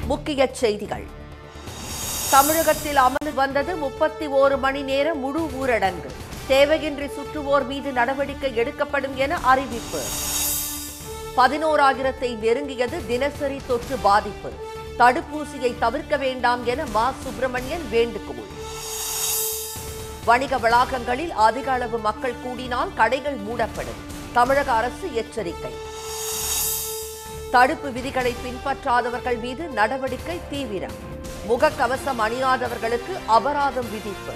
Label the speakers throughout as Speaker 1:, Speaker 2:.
Speaker 1: முக்கிய செய்திகள் தமிழகத்தில் அமல் வந்தது முப்பத்தி ஓரு மணி நேர முழு ஊரடங்கு தேவையின்றி சுற்றுவோர் மீது நடவடிக்கை எடுக்கப்படும் என அறிவிப்பு பதினோராயிரத்தை நெருங்கியது தினசரி தொற்று பாதிப்பு தடுப்பூசியை தவிர்க்க வேண்டாம் என மா சுப்பிரமணியன் வேண்டுகோள் வணிக வளாகங்களில் அதிக அளவு மக்கள் கூடினால் கடைகள் மூடப்படும் தமிழக அரசு எச்சரிக்கை தடுப்பு விதிகளை பின்பற்றாதவர்கள் மீது நடவடிக்கை தீவிரம் முகக்கவசம் அணியாதவர்களுக்கு அபராதம் விதிப்பு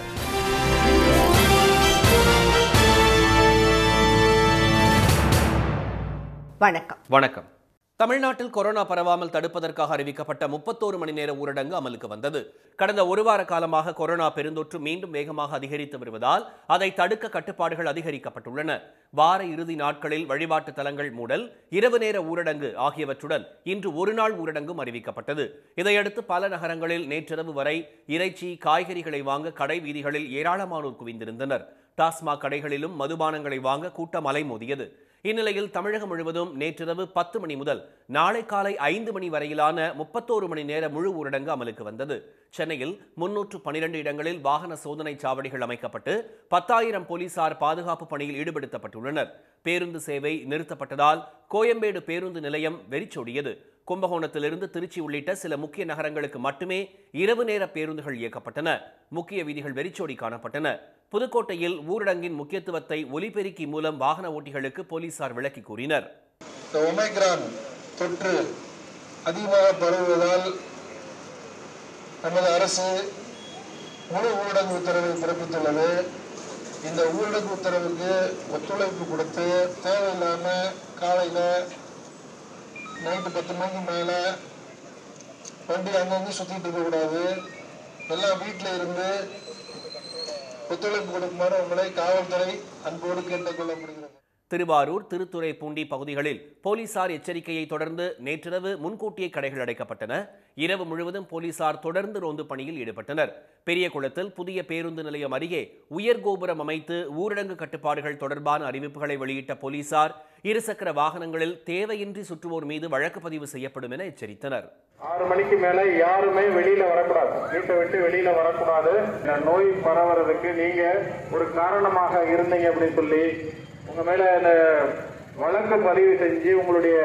Speaker 1: வணக்கம்
Speaker 2: வணக்கம் தமிழ்நாட்டில் கொரோனா பரவாமல் தடுப்பதற்காக அறிவிக்கப்பட்ட முப்பத்தோரு மணி நேர ஊரடங்கு அமலுக்கு வந்தது கடந்த ஒரு வார காலமாக கொரோனா பெருந்தொற்று மீண்டும் வேகமாக அதிகரித்து வருவதால் அதை தடுக்க கட்டுப்பாடுகள் அதிகரிக்கப்பட்டுள்ளன வார இறுதி நாட்களில் வழிபாட்டு தலங்கள் மூடல் இரவு நேர ஊரடங்கு ஆகியவற்றுடன் இன்று ஒரு நாள் ஊரடங்கும் அறிவிக்கப்பட்டது இதையடுத்து பல நகரங்களில் நேற்றிரவு வரை இறைச்சி காய்கறிகளை வாங்க கடை வீதிகளில் ஏராளமானோர் குவிந்திருந்தனர் டாஸ்மாக் கடைகளிலும் மதுபானங்களை வாங்க கூட்டம் அலைமோதியது இந்நிலையில் தமிழகம் முழுவதும் நேற்றிரவு பத்து மணி முதல் நாளை காலை ஐந்து மணி வரையிலான முப்பத்தோரு மணி நேர முழு ஊரடங்கு அமலுக்கு வந்தது சென்னையில் முன்னூற்று பனிரெண்டு இடங்களில் வாகன சோதனை சாவடிகள் அமைக்கப்பட்டு பத்தாயிரம் போலீசார் பாதுகாப்பு பணியில் ஈடுபடுத்தப்பட்டுள்ளனர் பேருந்து சேவை நிறுத்தப்பட்டதால் கோயம்பேடு பேருந்து நிலையம் வெறிச்சோடியது கும்பகோணத்திலிருந்து திருச்சி உள்ளிட்ட சில முக்கிய நகரங்களுக்கு மட்டுமே இரவு நேர பேருந்துகள் இயக்கப்பட்டன முக்கிய வீதிகள் வெறிச்சோடி காணப்பட்டன புதுக்கோட்டையில் ஊரடங்கின் முக்கியத்துவத்தை ஒலிபெருக்கி மூலம் வாகன ஓட்டிகளுக்கு போலீசார் விளக்கி கூறினர்
Speaker 3: இந்த ஒமைக்ரான் தொற்று அதிகமாக பரவுவதால் நமது அரசு முழு ஊரடங்கு உத்தரவை பிறப்பித்துள்ளது இந்த ஊரடங்கு உத்தரவுக்கு ஒத்துழைப்பு கொடுத்து தேவையில்லாமல் காலையில் நைட்டு பத்து மணிக்கு மேலே வண்டி அங்கங்கே சுற்றிட்டு இருக்கக்கூடாது எல்லாம் வீட்டில் இருந்து ஒத்துழைப்பு கொடுக்குமாறு உங்களை காவல்துறை அன்போடு கேட்டுக்கொள்ளப்படுகிறது
Speaker 2: திருவாரூர் திருத்துறைப்பூண்டி பகுதிகளில் போலீசார் எச்சரிக்கையை தொடர்ந்து நேற்றிரவு முன்கூட்டியே கடைகள் அடைக்கப்பட்டன இரவு முழுவதும் போலீசார் தொடர்ந்து ரோந்து பணியில் ஈடுபட்டனர் பெரியகுளத்தில் புதிய பேருந்து நிலையம் அருகே உயர் கோபுரம் அமைத்து ஊரடங்கு கட்டுப்பாடுகள் தொடர்பான அறிவிப்புகளை வெளியிட்ட போலீசார் இருசக்கர வாகனங்களில் தேவையின்றி சுற்றுவோர் மீது வழக்கு பதிவு செய்யப்படும் என எச்சரித்தனர்
Speaker 4: ஆறு மணிக்கு மேல யாருமே வெளியில வரக்கூடாது வீட்டை விட்டு வெளியில வரக்கூடாது இந்த நோய் பரவுறதுக்கு நீங்க ஒரு காரணமாக இருந்தீங்க அப்படின்னு சொல்லி உங்க மேல இந்த வழக்கு பதிவு செஞ்சு உங்களுடைய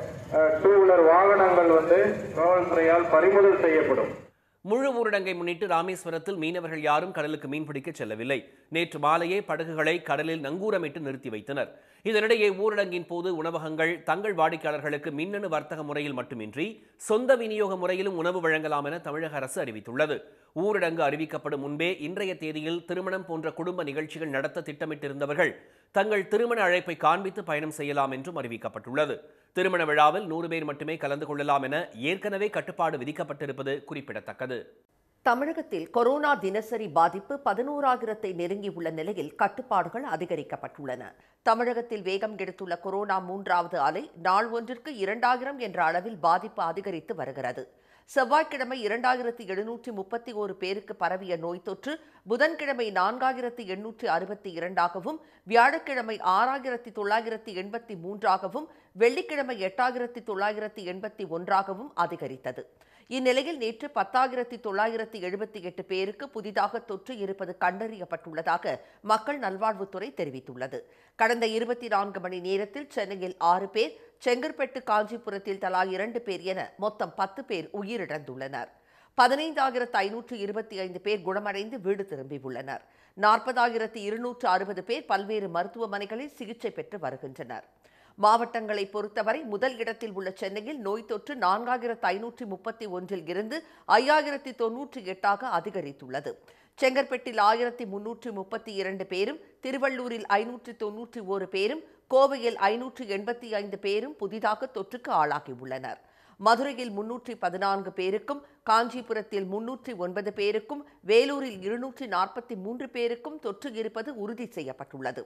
Speaker 4: டூ வீலர் வாகனங்கள் வந்து காவல்துறையால் பறிமுதல் செய்யப்படும்
Speaker 2: முழு ஊரடங்கை முன்னிட்டு ராமேஸ்வரத்தில் மீனவர்கள் யாரும் கடலுக்கு மீன்பிடிக்க செல்லவில்லை நேற்று மாலையே படகுகளை கடலில் நங்கூரமிட்டு நிறுத்தி வைத்தனர் இதனிடையே ஊரடங்கின் போது உணவகங்கள் தங்கள் வாடிக்கையாளர்களுக்கு மின்னணு வர்த்தக முறையில் மட்டுமின்றி சொந்த விநியோக முறையிலும் உணவு வழங்கலாம் என தமிழக அரசு அறிவித்துள்ளது ஊரடங்கு அறிவிக்கப்படும் முன்பே இன்றைய தேதியில் திருமணம் போன்ற குடும்ப நிகழ்ச்சிகள் நடத்த திட்டமிட்டிருந்தவர்கள் தங்கள் திருமண அழைப்பை காண்பித்து பயணம் செய்யலாம் என்றும் அறிவிக்கப்பட்டுள்ளது திருமண விழாவில் நூறு பேர் மட்டுமே கலந்து கொள்ளலாம் என ஏற்கனவே கட்டுப்பாடு விதிக்கப்பட்டிருப்பது குறிப்பிடத்தக்கது
Speaker 1: தமிழகத்தில் கொரோனா தினசரி பாதிப்பு பதினோராயிரத்தை நெருங்கியுள்ள நிலையில் கட்டுப்பாடுகள் அதிகரிக்கப்பட்டுள்ளன தமிழகத்தில் வேகம் எடுத்துள்ள கொரோனா மூன்றாவது அலை நாள் ஒன்றிற்கு இரண்டாயிரம் என்ற அளவில் பாதிப்பு அதிகரித்து வருகிறது செவ்வாய்க்கிழமை இரண்டாயிரத்தி எழுநூற்றி முப்பத்தி ஒரு பேருக்கு பரவிய நோய் தொற்று புதன்கிழமை நான்காயிரத்தி எண்ணூற்றி அறுபத்தி இரண்டாகவும் வியாழக்கிழமை ஆறாயிரத்தி தொள்ளாயிரத்தி எண்பத்தி மூன்றாகவும் வெள்ளிக்கிழமை எட்டாயிரத்தி தொள்ளாயிரத்தி எண்பத்தி ஒன்றாகவும் அதிகரித்தது இந்நிலையில் நேற்று பத்தாயிரத்தி தொள்ளாயிரத்தி எழுபத்தி எட்டு பேருக்கு புதிதாக தொற்று இருப்பது கண்டறியப்பட்டுள்ளதாக மக்கள் நல்வாழ்வுத்துறை தெரிவித்துள்ளது கடந்த இருபத்தி நான்கு மணி நேரத்தில் சென்னையில் ஆறு பேர் செங்கற்பட்டு காஞ்சிபுரத்தில் தலா இரண்டு பேர் என மொத்தம் பத்து பேர் உயிரிழந்துள்ளனர் பதினைந்தாயிரத்து ஐநூற்று இருபத்தி ஐந்து பேர் குணமடைந்து வீடு திரும்பியுள்ளனர் நாற்பதாயிரத்து இருநூற்று அறுபது பேர் பல்வேறு மருத்துவமனைகளில் சிகிச்சை பெற்று வருகின்றனர் மாவட்டங்களை பொறுத்தவரை முதல் இடத்தில் உள்ள சென்னையில் நோய் தொற்று நான்காயிரத்து ஐநூற்றி முப்பத்தி ஒன்றில் இருந்து ஐயாயிரத்தி தொன்னூற்றி எட்டாக அதிகரித்துள்ளது செங்கற்பட்டில் ஆயிரத்தி முன்னூற்றி முப்பத்தி இரண்டு பேரும் திருவள்ளூரில் ஐநூற்றி தொன்னூற்றி ஒரு பேரும் கோவையில் ஐநூற்றி எண்பத்தி ஐந்து பேரும் புதிதாக தொற்றுக்கு ஆளாகியுள்ளனர் மதுரையில் முன்னூற்றி பதினான்கு பேருக்கும் காஞ்சிபுரத்தில் முன்னூற்றி ஒன்பது பேருக்கும் வேலூரில் இருநூற்றி நாற்பத்தி மூன்று பேருக்கும் தொற்று இருப்பது உறுதி செய்யப்பட்டுள்ளது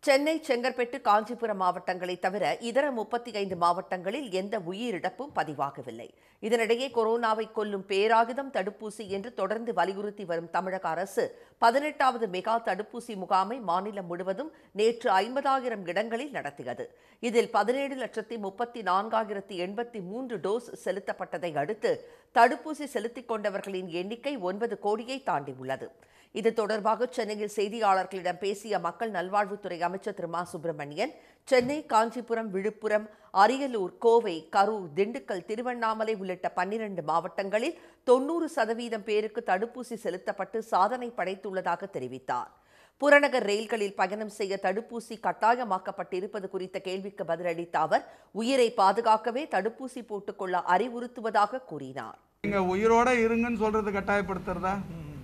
Speaker 1: சென்னை செங்கற்பட்டு காஞ்சிபுரம் மாவட்டங்களை தவிர இதர முப்பத்தி ஐந்து மாவட்டங்களில் எந்த உயிரிழப்பும் பதிவாகவில்லை இதனிடையே கொரோனாவை கொல்லும் பேராயுதம் தடுப்பூசி என்று தொடர்ந்து வலியுறுத்தி வரும் தமிழக அரசு பதினெட்டாவது மெகா தடுப்பூசி முகாமை மாநிலம் முழுவதும் நேற்று ஐம்பதாயிரம் இடங்களில் நடத்தியது இதில் பதினேழு லட்சத்தி முப்பத்தி நான்காயிரத்தி எண்பத்தி மூன்று டோஸ் செலுத்தப்பட்டதை அடுத்து தடுப்பூசி செலுத்திக் கொண்டவர்களின் எண்ணிக்கை ஒன்பது கோடியை தாண்டியுள்ளது இது தொடர்பாக சென்னையில் செய்தியாளர்களிடம் பேசிய மக்கள் நல்வாழ்வுத்துறை அமைச்சர் திரு மா சுப்பிரமணியன் சென்னை காஞ்சிபுரம் விழுப்புரம் அரியலூர் கோவை கரூர் திண்டுக்கல் திருவண்ணாமலை உள்ளிட்ட பன்னிரண்டு மாவட்டங்களில் தொன்னூறு சதவீதம் பேருக்கு தடுப்பூசி செலுத்தப்பட்டு சாதனை படைத்துள்ளதாக தெரிவித்தார் புறநகர் ரயில்களில் பயணம் செய்ய தடுப்பூசி கட்டாயமாக்கப்பட்டிருப்பது குறித்த கேள்விக்கு பதிலளித்த அவர் உயிரை பாதுகாக்கவே தடுப்பூசி போட்டுக்கொள்ள அறிவுறுத்துவதாக கூறினார்
Speaker 5: நீங்க உயிரோட இருங்கன்னு சொல்றது கட்டாயப்படுத்துறதா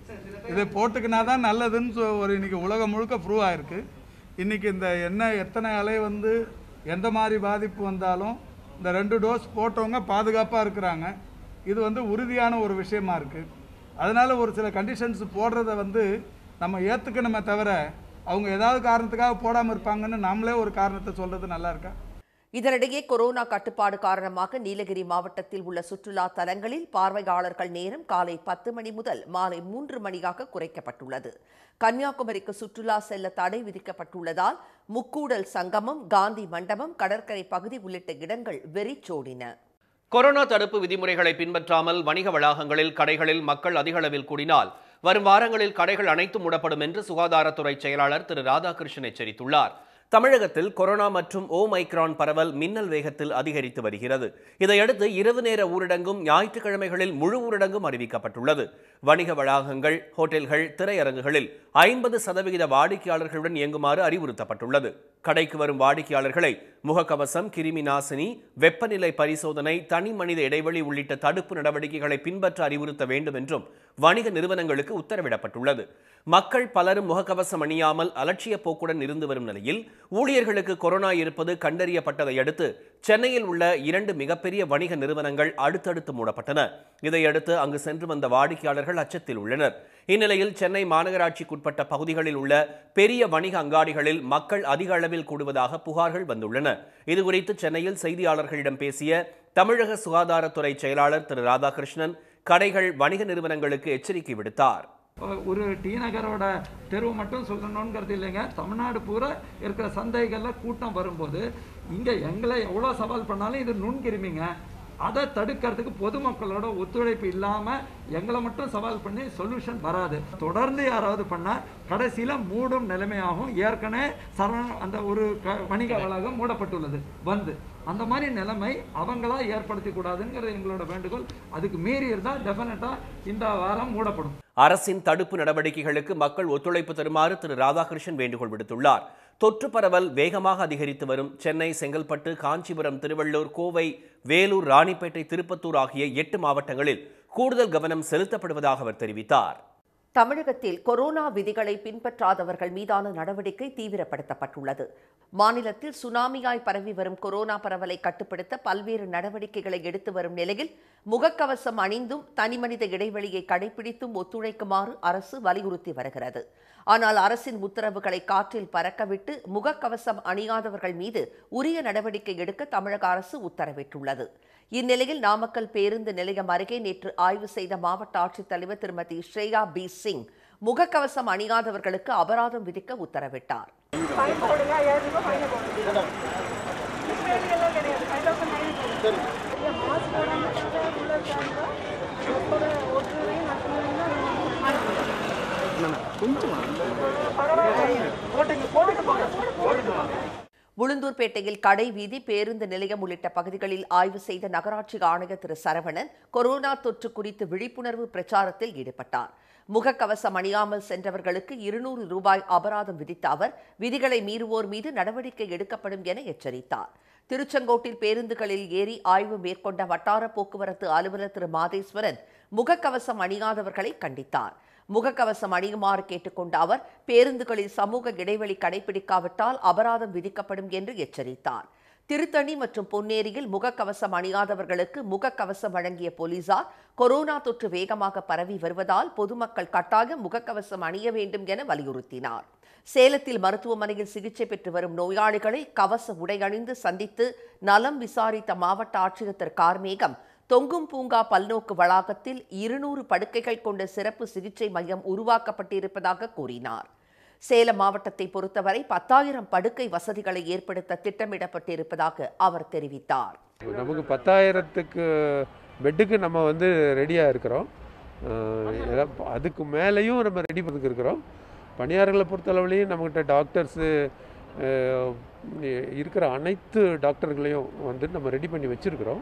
Speaker 5: இதை போட்டுக்கினா தான் நல்லதுன்னு சொ- ஒரு இன்னைக்கு உலகம் முழுக்க ப்ரூவ் ஆயிருக்கு இன்னைக்கு இந்த என்ன எத்தனை அலை வந்து எந்த மாதிரி பாதிப்பு வந்தாலும் இந்த ரெண்டு டோஸ் போட்டவங்க பாதுகாப்பாக இருக்கிறாங்க இது வந்து உறுதியான ஒரு விஷயமா இருக்கு அதனால ஒரு சில கண்டிஷன்ஸ் போடுறத வந்து நம்ம ஏற்றுக்கணுமே தவிர அவங்க ஏதாவது காரணத்துக்காக போடாமல் இருப்பாங்கன்னு நாமளே ஒரு காரணத்தை சொல்றது நல்லா இருக்கா
Speaker 1: இதனிடையே கொரோனா கட்டுப்பாடு காரணமாக நீலகிரி மாவட்டத்தில் உள்ள சுற்றுலா தலங்களில் பார்வையாளர்கள் நேரம் காலை பத்து மணி முதல் மாலை மூன்று மணியாக குறைக்கப்பட்டுள்ளது கன்னியாகுமரிக்கு சுற்றுலா செல்ல தடை விதிக்கப்பட்டுள்ளதால் முக்கூடல் சங்கமம் காந்தி மண்டபம் கடற்கரை பகுதி உள்ளிட்ட இடங்கள் வெறிச்சோடின
Speaker 2: கொரோனா தடுப்பு விதிமுறைகளை பின்பற்றாமல் வணிக வளாகங்களில் கடைகளில் மக்கள் அதிக அளவில் கூடினால் வரும் வாரங்களில் கடைகள் அனைத்தும் மூடப்படும் என்று சுகாதாரத்துறை செயலாளர் திரு ராதாகிருஷ்ணன் எச்சரித்துள்ளார் தமிழகத்தில் கொரோனா மற்றும் ஓமைக்ரான் பரவல் மின்னல் வேகத்தில் அதிகரித்து வருகிறது இதையடுத்து இரவு நேர ஊரடங்கும் ஞாயிற்றுக்கிழமைகளில் முழு ஊரடங்கும் அறிவிக்கப்பட்டுள்ளது வணிக வளாகங்கள் ஹோட்டல்கள் திரையரங்குகளில் ஐம்பது சதவிகித வாடிக்கையாளர்களுடன் இயங்குமாறு அறிவுறுத்தப்பட்டுள்ளது கடைக்கு வரும் வாடிக்கையாளர்களை முகக்கவசம் கிருமி நாசினி வெப்பநிலை பரிசோதனை தனி மனித இடைவெளி உள்ளிட்ட தடுப்பு நடவடிக்கைகளை பின்பற்ற அறிவுறுத்த வேண்டும் என்றும் வணிக நிறுவனங்களுக்கு உத்தரவிடப்பட்டுள்ளது மக்கள் பலரும் முகக்கவசம் அணியாமல் அலட்சிய போக்குடன் இருந்து வரும் நிலையில் ஊழியர்களுக்கு கொரோனா இருப்பது கண்டறியப்பட்டதை அடுத்து சென்னையில் உள்ள இரண்டு மிகப்பெரிய வணிக நிறுவனங்கள் அடுத்தடுத்து மூடப்பட்டன இதையடுத்து அங்கு சென்று வந்த வாடிக்கையாளர்கள் அச்சத்தில் உள்ளனர் இந்நிலையில் சென்னை மாநகராட்சிக்குட்பட்ட பகுதிகளில் உள்ள பெரிய வணிக அங்காடிகளில் மக்கள் அதிக அளவில் கூடுவதாக புகார்கள் வந்துள்ளன இதுகுறித்து சென்னையில் செய்தியாளர்களிடம் பேசிய தமிழக சுகாதாரத்துறை செயலாளர் திரு ராதாகிருஷ்ணன் கடைகள் வணிக நிறுவனங்களுக்கு எச்சரிக்கை விடுத்தார்
Speaker 6: ஒரு டி நகரோட தெருவு மட்டும் சொல்லணுங்கிறது இல்லைங்க தமிழ்நாடு பூரா இருக்கிற சந்தைகளில் கூட்டம் வரும்போது இங்கே எங்களை எவ்வளோ சவால் பண்ணாலும் இது நுண்கிருமிங்க அதை தடுக்கிறதுக்கு பொதுமக்களோட ஒத்துழைப்பு இல்லாமல் எங்களை மட்டும் சவால் பண்ணி சொல்யூஷன் வராது தொடர்ந்து யாராவது பண்ணால் கடைசியில் மூடும் நிலைமையாகும் ஏற்கனவே சரண அந்த ஒரு க வணிக வளாகம் மூடப்பட்டுள்ளது வந்து அந்த மாதிரி நிலைமை அவங்களா ஏற்படுத்தி கூடாதுங்கிறது எங்களோட வேண்டுகோள் அதுக்கு மீறி இருந்தால் டெஃபினட்டாக இந்த வாரம் மூடப்படும்
Speaker 2: அரசின் தடுப்பு நடவடிக்கைகளுக்கு மக்கள் ஒத்துழைப்பு தருமாறு திரு ராதாகிருஷ்ணன் வேண்டுகோள் விடுத்துள்ளார் தொற்று பரவல் வேகமாக அதிகரித்து வரும் சென்னை செங்கல்பட்டு காஞ்சிபுரம் திருவள்ளூர் கோவை வேலூர் ராணிப்பேட்டை திருப்பத்தூர் ஆகிய எட்டு மாவட்டங்களில் கூடுதல் கவனம் செலுத்தப்படுவதாக அவர் தெரிவித்தார்
Speaker 1: தமிழகத்தில் கொரோனா விதிகளை பின்பற்றாதவர்கள் மீதான நடவடிக்கை தீவிரப்படுத்தப்பட்டுள்ளது மாநிலத்தில் சுனாமியாய் பரவி வரும் கொரோனா பரவலை கட்டுப்படுத்த பல்வேறு நடவடிக்கைகளை எடுத்து வரும் நிலையில் முகக்கவசம் அணிந்தும் தனிமனித இடைவெளியை கடைபிடித்தும் ஒத்துழைக்குமாறு அரசு வலியுறுத்தி வருகிறது ஆனால் அரசின் உத்தரவுகளை காற்றில் பறக்கவிட்டு முகக்கவசம் அணியாதவர்கள் மீது உரிய நடவடிக்கை எடுக்க தமிழக அரசு உத்தரவிட்டுள்ளது இந்நிலையில் நாமக்கல் பேருந்து நிலையம் அருகே நேற்று ஆய்வு செய்த மாவட்ட ஆட்சித்தலைவர் திருமதி ஸ்ரேயா பி சிங் முகக்கவசம் அணியாதவர்களுக்கு அபராதம் விதிக்க உத்தரவிட்டார்
Speaker 7: ஃபைன் போடுங்க ஐயாயிரம் ரூபாய் ஃபைனை போடுங்க எல்லாம் கிடையாது ஃபைவ் தௌசண்ட் நைன் இல்லை மாஸ்க் போடாமல் உள்ள இருக்காங்க ஒருத்தர ஒருத்தரையும்
Speaker 1: உளுந்தூர்பேட்டையில் கடை வீதி பேருந்து நிலையம் உள்ளிட்ட பகுதிகளில் ஆய்வு செய்த நகராட்சி ஆணையர் திரு சரவணன் கொரோனா தொற்று குறித்து விழிப்புணர்வு பிரச்சாரத்தில் ஈடுபட்டார் முகக்கவசம் அணியாமல் சென்றவர்களுக்கு இருநூறு ரூபாய் அபராதம் விதித்த அவர் விதிகளை மீறுவோர் மீது நடவடிக்கை எடுக்கப்படும் என எச்சரித்தார் திருச்செங்கோட்டில் பேருந்துகளில் ஏறி ஆய்வு மேற்கொண்ட வட்டார போக்குவரத்து அலுவலர் திரு மாதேஸ்வரன் முகக்கவசம் அணியாதவர்களை கண்டித்தார் முகக்கவசம் அணியுமாறு கேட்டுக்கொண்ட அவர் பேருந்துகளில் சமூக இடைவெளி கடைபிடிக்காவிட்டால் அபராதம் விதிக்கப்படும் என்று எச்சரித்தார் திருத்தணி மற்றும் பொன்னேரியில் முகக்கவசம் அணியாதவர்களுக்கு முகக்கவசம் வழங்கிய போலீசார் கொரோனா தொற்று வேகமாக பரவி வருவதால் பொதுமக்கள் கட்டாயம் முகக்கவசம் அணிய வேண்டும் என வலியுறுத்தினார் சேலத்தில் மருத்துவமனையில் சிகிச்சை பெற்று வரும் நோயாளிகளை கவச உடை அணிந்து சந்தித்து நலம் விசாரித்த மாவட்ட ஆட்சியர் திரு கார்மேகம் தொங்கும் பூங்கா பல்நோக்கு வளாகத்தில் இருநூறு படுக்கைகள் கொண்ட சிறப்பு சிகிச்சை மையம் உருவாக்கப்பட்டிருப்பதாக கூறினார் சேலம் மாவட்டத்தை பொறுத்தவரை பத்தாயிரம் படுக்கை வசதிகளை ஏற்படுத்த திட்டமிடப்பட்டிருப்பதாக அவர் தெரிவித்தார்
Speaker 8: நமக்கு பத்தாயிரத்துக்கு பெட்டுக்கு நம்ம வந்து ரெடியாக இருக்கிறோம் அஹ் எல்லாம் அதுக்கு மேலேயும் நம்ம ரெடி பண்ணிக்கு இருக்கிறோம் பணியாளர்களை பொறுத்தளவுலையும் நம்மக்கிட்ட டாக்டர்ஸு இருக்கிற அனைத்து டாக்டர்களையும் வந்து நம்ம ரெடி பண்ணி வச்சுருக்கிறோம்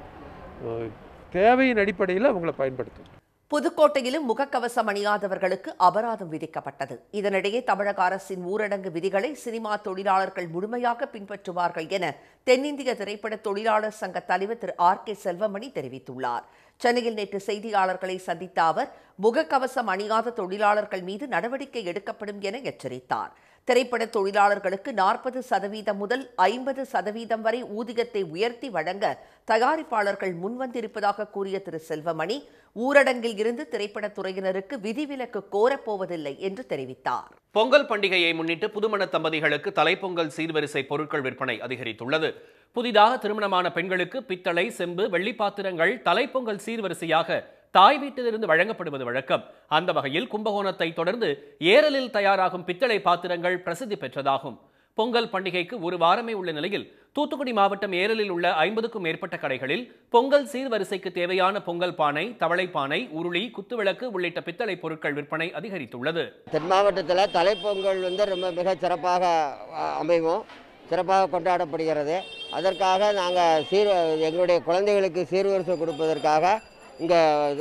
Speaker 8: தேவையின் அடிப்படையில் அவங்கள பயன்படுத்தும்
Speaker 1: புதுக்கோட்டையிலும் முகக்கவசம் அணியாதவர்களுக்கு அபராதம் விதிக்கப்பட்டது இதனிடையே தமிழக அரசின் ஊரடங்கு விதிகளை சினிமா தொழிலாளர்கள் முழுமையாக பின்பற்றுவார்கள் என தென்னிந்திய திரைப்பட தொழிலாளர் சங்க தலைவர் திரு ஆர் கே செல்வமணி தெரிவித்துள்ளார் சென்னையில் நேற்று செய்தியாளர்களை சந்தித்த அவர் முகக்கவசம் அணியாத தொழிலாளர்கள் மீது நடவடிக்கை எடுக்கப்படும் என எச்சரித்தார் திரைப்பட தொழிலாளர்களுக்கு நாற்பது சதவீதம் முதல் ஐம்பது சதவீதம் வரை ஊதியத்தை உயர்த்தி வழங்க தயாரிப்பாளர்கள் முன்வந்திருப்பதாக கூறிய திரு செல்வமணி ஊரடங்கில் இருந்து திரைப்படத் துறையினருக்கு விதிவிலக்கு கோரப்போவதில்லை என்று தெரிவித்தார்
Speaker 2: பொங்கல் பண்டிகையை முன்னிட்டு புதுமண தம்பதிகளுக்கு தலைப்பொங்கல் சீர்வரிசை பொருட்கள் விற்பனை அதிகரித்துள்ளது புதிதாக திருமணமான பெண்களுக்கு பித்தளை செம்பு வெள்ளி பாத்திரங்கள் தலைப்பொங்கல் சீர்வரிசையாக தாய் வீட்டிலிருந்து வழங்கப்படுவது வழக்கம் அந்த வகையில் கும்பகோணத்தை தொடர்ந்து ஏரலில் தயாராகும் பித்தளை பாத்திரங்கள் பிரசித்தி பெற்றதாகும் பொங்கல் பண்டிகைக்கு ஒரு வாரமே உள்ள நிலையில் தூத்துக்குடி மாவட்டம் ஏரலில் உள்ள ஐம்பதுக்கும் மேற்பட்ட கடைகளில் பொங்கல் சீர்வரிசைக்கு தேவையான பொங்கல் பானை தவளை பானை உருளி குத்துவிளக்கு உள்ளிட்ட பித்தளை பொருட்கள் விற்பனை அதிகரித்துள்ளது
Speaker 9: தென் மாவட்டத்தில் தலைப்பொங்கல் வந்து ரொம்ப மிக சிறப்பாக அ, அமைவும் சிறப்பாக கொண்டாடப்படுகிறது அதற்காக நாங்கள் சீர் எங்களுடைய குழந்தைகளுக்கு சீர்வரிசை கொடுப்பதற்காக இங்கே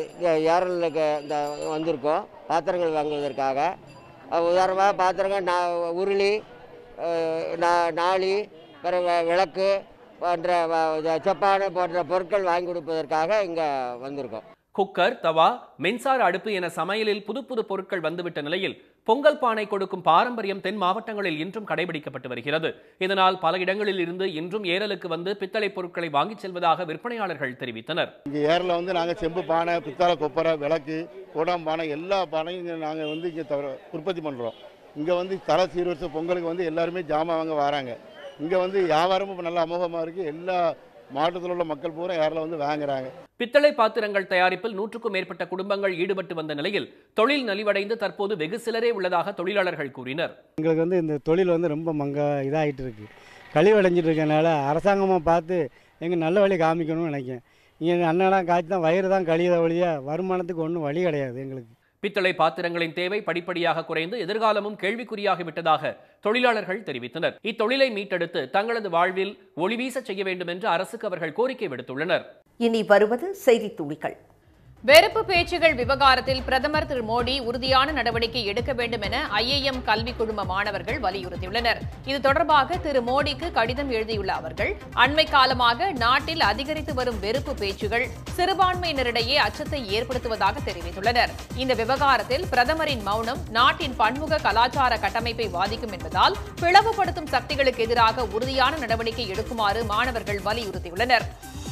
Speaker 9: ஏரலுக்கு இந்த வந்திருக்கோம் பாத்திரங்கள் வாங்குவதற்காக அ, உதாரணமாக பாத்திரங்கள் நா உருளி அ, நா- நாளி பிறகு விளக்கு போன்ற வ- செப்பானை போன்ற பொருட்கள் வாங்கி கொடுப்பதற்காக இங்கே வந்திருக்கோம்
Speaker 2: குக்கர் தவா மின்சார அடுப்பு என சமையலில் புது புது பொருட்கள் வந்துவிட்ட நிலையில் பொங்கல் பானை கொடுக்கும் பாரம்பரியம் தென் மாவட்டங்களில் இன்றும் கடைபிடிக்கப்பட்டு வருகிறது இதனால் பல இடங்களில் இருந்து இன்றும் ஏரலுக்கு வந்து பித்தளை பொருட்களை வாங்கிச் செல்வதாக விற்பனையாளர்கள் தெரிவித்தனர்
Speaker 10: இங்கே ஏரில் வந்து நாங்கள் செம்பு பானை பித்தளை கொப்பரை விளக்கு கூடாம் பானை எல்லா பானையும் இங்கே நாங்கள் வந்து இங்கே தவிர உற்பத்தி பண்ணுறோம் இங்கே வந்து தர சீர்வரிசை பொங்கலுக்கு வந்து எல்லாருமே ஜாமான் வாங்க வராங்க இங்கே வந்து வியாபாரமும் இப்ப நல்ல அமோகமாக இருக்குது எல்லா மாவட்டத்தில் உள்ள மக்கள் பூரா ஏரில் வந்து வாங்குறாங்க
Speaker 2: பித்தளை பாத்திரங்கள் தயாரிப்பில் நூற்றுக்கும் மேற்பட்ட குடும்பங்கள் ஈடுபட்டு வந்த நிலையில் தொழில் நலிவடைந்து தற்போது வெகு சிலரே உள்ளதாக தொழிலாளர்கள் கூறினர்
Speaker 11: எங்களுக்கு வந்து இந்த தொழில் வந்து ரொம்ப மங்க இதாகிட்டு இருக்கு கழிவடைஞ்சிட்டு இருக்கனால அரசாங்கமாக பார்த்து எங்கள் நல்ல வழி காமிக்கணும்னு நினைக்கிறேன் இங்கே அண்ணனாம் காய்ச்சி தான் வயிறு தான் கழியத வழியா வருமானத்துக்கு ஒன்றும் வழி கிடையாது எங்களுக்கு
Speaker 2: பித்தளை பாத்திரங்களின் தேவை படிப்படியாக குறைந்து எதிர்காலமும் கேள்விக்குறியாகிவிட்டதாக தொழிலாளர்கள் தெரிவித்தனர் இத்தொழிலை மீட்டெடுத்து தங்களது வாழ்வில் ஒளிவீச செய்ய வேண்டும் என்று அரசுக்கு அவர்கள் கோரிக்கை விடுத்துள்ளனர்
Speaker 1: இனி வருவது செய்தித் துளிகள்
Speaker 12: வெறுப்பு பேச்சுகள் விவகாரத்தில் பிரதமர் திரு மோடி உறுதியான நடவடிக்கை எடுக்க வேண்டும் என ஐஏஎம் கல்விக் குழும மாணவர்கள் வலியுறுத்தியுள்ளனர் இது தொடர்பாக திரு மோடிக்கு கடிதம் எழுதியுள்ள அவர்கள் அண்மை காலமாக நாட்டில் அதிகரித்து வரும் வெறுப்பு பேச்சுகள் சிறுபான்மையினரிடையே அச்சத்தை ஏற்படுத்துவதாக தெரிவித்துள்ளனர் இந்த விவகாரத்தில் பிரதமரின் மௌனம் நாட்டின் பன்முக கலாச்சார கட்டமைப்பை பாதிக்கும் என்பதால் பிளவுபடுத்தும் சக்திகளுக்கு எதிராக உறுதியான நடவடிக்கை எடுக்குமாறு மாணவர்கள் வலியுறுத்தியுள்ளனர்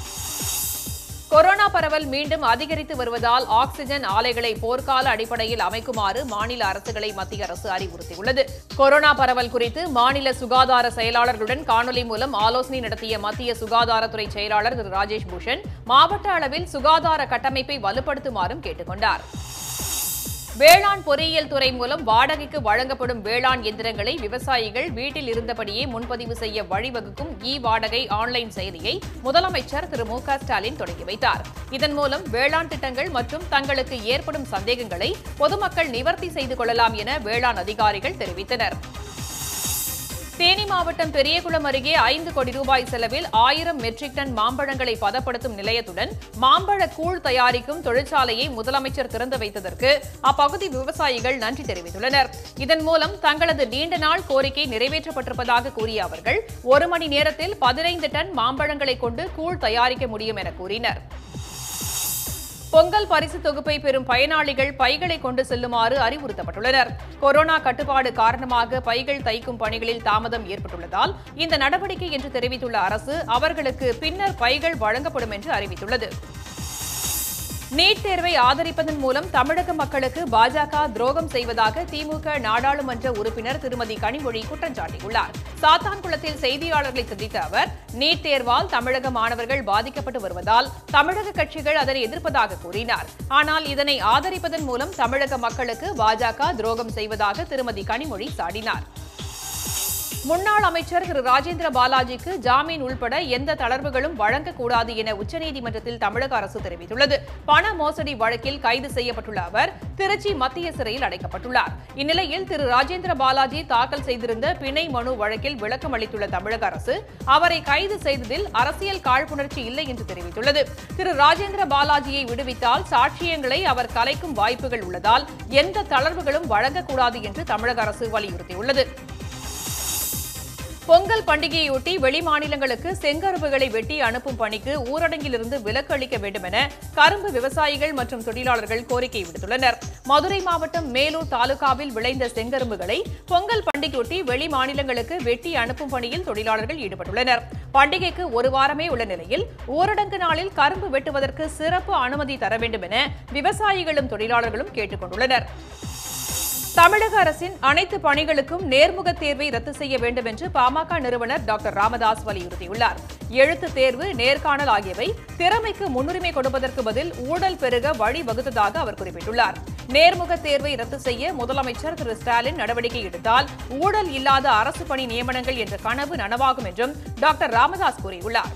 Speaker 12: கொரோனா பரவல் மீண்டும் அதிகரித்து வருவதால் ஆக்ஸிஜன் ஆலைகளை போர்க்கால அடிப்படையில் அமைக்குமாறு மாநில அரசுகளை மத்திய அரசு அறிவுறுத்தியுள்ளது கொரோனா பரவல் குறித்து மாநில சுகாதார செயலாளர்களுடன் காணொலி மூலம் ஆலோசனை நடத்திய மத்திய சுகாதாரத்துறை செயலாளர் திரு ராஜேஷ் பூஷன் மாவட்ட அளவில் சுகாதார கட்டமைப்பை வலுப்படுத்துமாறும் கேட்டுக் கொண்டார் வேளாண் பொறியியல் துறை மூலம் வாடகைக்கு வழங்கப்படும் வேளாண் எந்திரங்களை விவசாயிகள் வீட்டில் இருந்தபடியே முன்பதிவு செய்ய வழிவகுக்கும் இ வாடகை ஆன்லைன் செயலியை முதலமைச்சர் திரு மு க ஸ்டாலின் தொடங்கி வைத்தார் இதன் மூலம் வேளாண் திட்டங்கள் மற்றும் தங்களுக்கு ஏற்படும் சந்தேகங்களை பொதுமக்கள் நிவர்த்தி செய்து கொள்ளலாம் என வேளாண் அதிகாரிகள் தெரிவித்தனர் தேனி மாவட்டம் பெரியகுளம் அருகே ஐந்து கோடி ரூபாய் செலவில் ஆயிரம் மெட்ரிக் டன் மாம்பழங்களை பதப்படுத்தும் நிலையத்துடன் மாம்பழ கூழ் தயாரிக்கும் தொழிற்சாலையை முதலமைச்சர் திறந்து வைத்ததற்கு அப்பகுதி விவசாயிகள் நன்றி தெரிவித்துள்ளனர் இதன் மூலம் தங்களது நீண்ட நாள் கோரிக்கை நிறைவேற்றப்பட்டிருப்பதாக கூறிய அவர்கள் ஒரு மணி நேரத்தில் பதினைந்து டன் மாம்பழங்களை கொண்டு கூழ் தயாரிக்க முடியும் என கூறினர் பொங்கல் பரிசு தொகுப்பை பெறும் பயனாளிகள் பைகளை கொண்டு செல்லுமாறு அறிவுறுத்தப்பட்டுள்ளனர் கொரோனா கட்டுப்பாடு காரணமாக பைகள் தைக்கும் பணிகளில் தாமதம் ஏற்பட்டுள்ளதால் இந்த நடவடிக்கை என்று தெரிவித்துள்ள அரசு அவர்களுக்கு பின்னர் பைகள் வழங்கப்படும் என்று அறிவித்துள்ளது நீட் தேர்வை ஆதரிப்பதன் மூலம் தமிழக மக்களுக்கு பாஜக துரோகம் செய்வதாக திமுக நாடாளுமன்ற உறுப்பினர் திருமதி கனிமொழி குற்றம் சாட்டியுள்ளார் சாத்தான்குளத்தில் செய்தியாளர்களை சந்தித்த அவர் நீட் தேர்வால் தமிழக மாணவர்கள் பாதிக்கப்பட்டு வருவதால் தமிழக கட்சிகள் அதனை எதிர்ப்பதாக கூறினார் ஆனால் இதனை ஆதரிப்பதன் மூலம் தமிழக மக்களுக்கு பாஜக துரோகம் செய்வதாக திருமதி கனிமொழி சாடினார் முன்னாள் அமைச்சர் திரு ராஜேந்திர பாலாஜிக்கு ஜாமீன் உள்பட எந்த தளர்வுகளும் வழங்கக்கூடாது என உச்சநீதிமன்றத்தில் தமிழக அரசு தெரிவித்துள்ளது பண மோசடி வழக்கில் கைது செய்யப்பட்டுள்ள அவர் திருச்சி மத்திய சிறையில் அடைக்கப்பட்டுள்ளார் இந்நிலையில் திரு ராஜேந்திர பாலாஜி தாக்கல் செய்திருந்த பிணை மனு வழக்கில் விளக்கம் அளித்துள்ள தமிழக அரசு அவரை கைது செய்ததில் அரசியல் காழ்ப்புணர்ச்சி இல்லை என்று தெரிவித்துள்ளது திரு ராஜேந்திர பாலாஜியை விடுவித்தால் சாட்சியங்களை அவர் கலைக்கும் வாய்ப்புகள் உள்ளதால் எந்த தளர்வுகளும் வழங்கக்கூடாது என்று தமிழக அரசு வலியுறுத்தியுள்ளது பொங்கல் பண்டிகையொட்டி வெளிமாநிலங்களுக்கு செங்கரும்புகளை வெட்டி அனுப்பும் பணிக்கு ஊரடங்கிலிருந்து விலக்கு அளிக்க வேண்டும் என கரும்பு விவசாயிகள் மற்றும் தொழிலாளர்கள் கோரிக்கை விடுத்துள்ளனர் மதுரை மாவட்டம் மேலூர் தாலுகாவில் விளைந்த செங்கரும்புகளை பொங்கல் பண்டிகையொட்டி வெளி மாநிலங்களுக்கு வெட்டி அனுப்பும் பணியில் தொழிலாளர்கள் ஈடுபட்டுள்ளனர் பண்டிகைக்கு ஒரு வாரமே உள்ள நிலையில் ஊரடங்கு நாளில் கரும்பு வெட்டுவதற்கு சிறப்பு அனுமதி தர வேண்டும் என விவசாயிகளும் தொழிலாளர்களும் கேட்டுக் கொண்டுள்ளனர் தமிழக அரசின் அனைத்து பணிகளுக்கும் நேர்முக தேர்வை ரத்து செய்ய வேண்டும் என்று பாமக நிறுவனர் டாக்டர் ராமதாஸ் வலியுறுத்தியுள்ளார் எழுத்து தேர்வு நேர்காணல் ஆகியவை திறமைக்கு முன்னுரிமை கொடுப்பதற்கு பதில் ஊழல் பெருக வழிவகுத்ததாக அவர் குறிப்பிட்டுள்ளார் நேர்முக தேர்வை ரத்து செய்ய முதலமைச்சர் திரு ஸ்டாலின் நடவடிக்கை எடுத்தால் ஊழல் இல்லாத அரசு பணி நியமனங்கள் என்ற கனவு நனவாகும் என்றும் டாக்டர் ராமதாஸ் கூறியுள்ளார்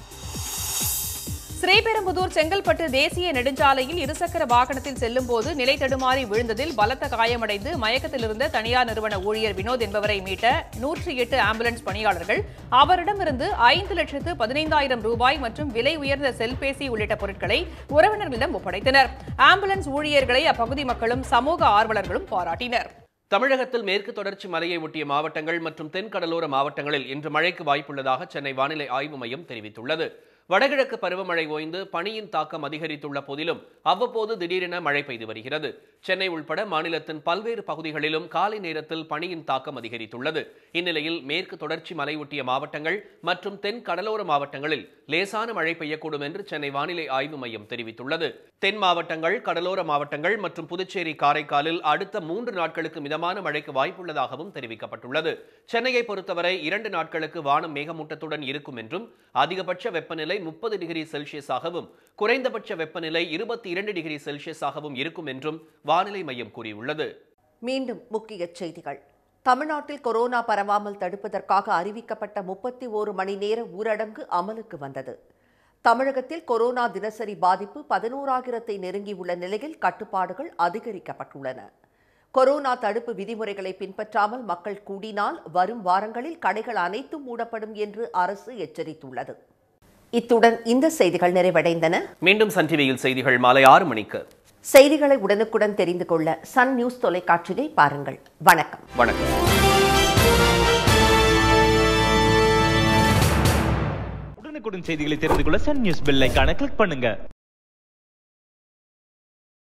Speaker 12: ஸ்ரீபெரும்புதூர் செங்கல்பட்டு தேசிய நெடுஞ்சாலையில் இருசக்கர வாகனத்தில் செல்லும் போது நிலை தடுமாறி விழுந்ததில் பலத்த காயமடைந்து மயக்கத்தில் இருந்த தனியார் நிறுவன ஊழியர் வினோத் என்பவரை மீட்ட நூற்றி எட்டு ஆம்புலன்ஸ் பணியாளர்கள் அவரிடமிருந்து ஐந்து லட்சத்து பதினைந்தாயிரம் ரூபாய் மற்றும் விலை உயர்ந்த செல்பேசி உள்ளிட்ட பொருட்களை உறவினர்களிடம் ஒப்படைத்தனர் ஆம்புலன்ஸ் ஊழியர்களை அப்பகுதி மக்களும் சமூக ஆர்வலர்களும் பாராட்டினர்
Speaker 2: தமிழகத்தில் மேற்கு தொடர்ச்சி மலையை ஒட்டிய மாவட்டங்கள் மற்றும் தென் கடலோர மாவட்டங்களில் இன்று மழைக்கு வாய்ப்புள்ளதாக சென்னை வானிலை ஆய்வு மையம் தெரிவித்துள்ளது வடகிழக்கு பருவமழை ஓய்ந்து பனியின் தாக்கம் அதிகரித்துள்ள போதிலும் அவ்வப்போது திடீரென மழை பெய்து வருகிறது சென்னை உள்பட மாநிலத்தின் பல்வேறு பகுதிகளிலும் காலை நேரத்தில் பனியின் தாக்கம் அதிகரித்துள்ளது இந்நிலையில் மேற்கு தொடர்ச்சி மலை ஒட்டிய மாவட்டங்கள் மற்றும் தென் கடலோர மாவட்டங்களில் லேசான மழை பெய்யக்கூடும் என்று சென்னை வானிலை ஆய்வு மையம் தெரிவித்துள்ளது தென் மாவட்டங்கள் கடலோர மாவட்டங்கள் மற்றும் புதுச்சேரி காரைக்காலில் அடுத்த மூன்று நாட்களுக்கு மிதமான மழைக்கு வாய்ப்புள்ளதாகவும் தெரிவிக்கப்பட்டுள்ளது சென்னையை பொறுத்தவரை இரண்டு நாட்களுக்கு வானம் மேகமூட்டத்துடன் இருக்கும் என்றும் அதிகபட்ச வெப்பநிலை முப்பது டிகிரி செல்சியஸாகவும் குறைந்தபட்ச வெப்பநிலை இருபத்தி இரண்டு டிகிரி செல்சியஸாகவும் இருக்கும் என்றும் வானிலை மையம் கூறியுள்ளது
Speaker 1: மீண்டும் முக்கிய செய்திகள் தமிழ்நாட்டில் கொரோனா பரவாமல் தடுப்பதற்காக அறிவிக்கப்பட்ட முப்பத்தி ஓரு மணி நேர ஊரடங்கு அமலுக்கு வந்தது தமிழகத்தில் கொரோனா தினசரி பாதிப்பு பதினோராயிரத்தை நெருங்கியுள்ள நிலையில் கட்டுப்பாடுகள் அதிகரிக்கப்பட்டுள்ளன கொரோனா தடுப்பு விதிமுறைகளை பின்பற்றாமல் மக்கள் கூடினால் வரும் வாரங்களில் கடைகள் அனைத்தும் மூடப்படும் என்று அரசு எச்சரித்துள்ளது இத்துடன் இந்த செய்திகள் நிறைவடைந்தன
Speaker 2: மீண்டும் சன் டிவியில் செய்திகள் மாலை ஆறு மணிக்கு
Speaker 1: செய்திகளை உடனுக்குடன் தெரிந்து கொள்ள சன் நியூஸ் தொலைக்காட்சியை பாருங்கள் வணக்கம்
Speaker 2: வணக்கம்
Speaker 13: உடனுக்குடன் செய்திகளை தெரிந்து கொள்ள சன் நியூஸ் பெல் ஐகானை கிளிக் பண்ணுங்க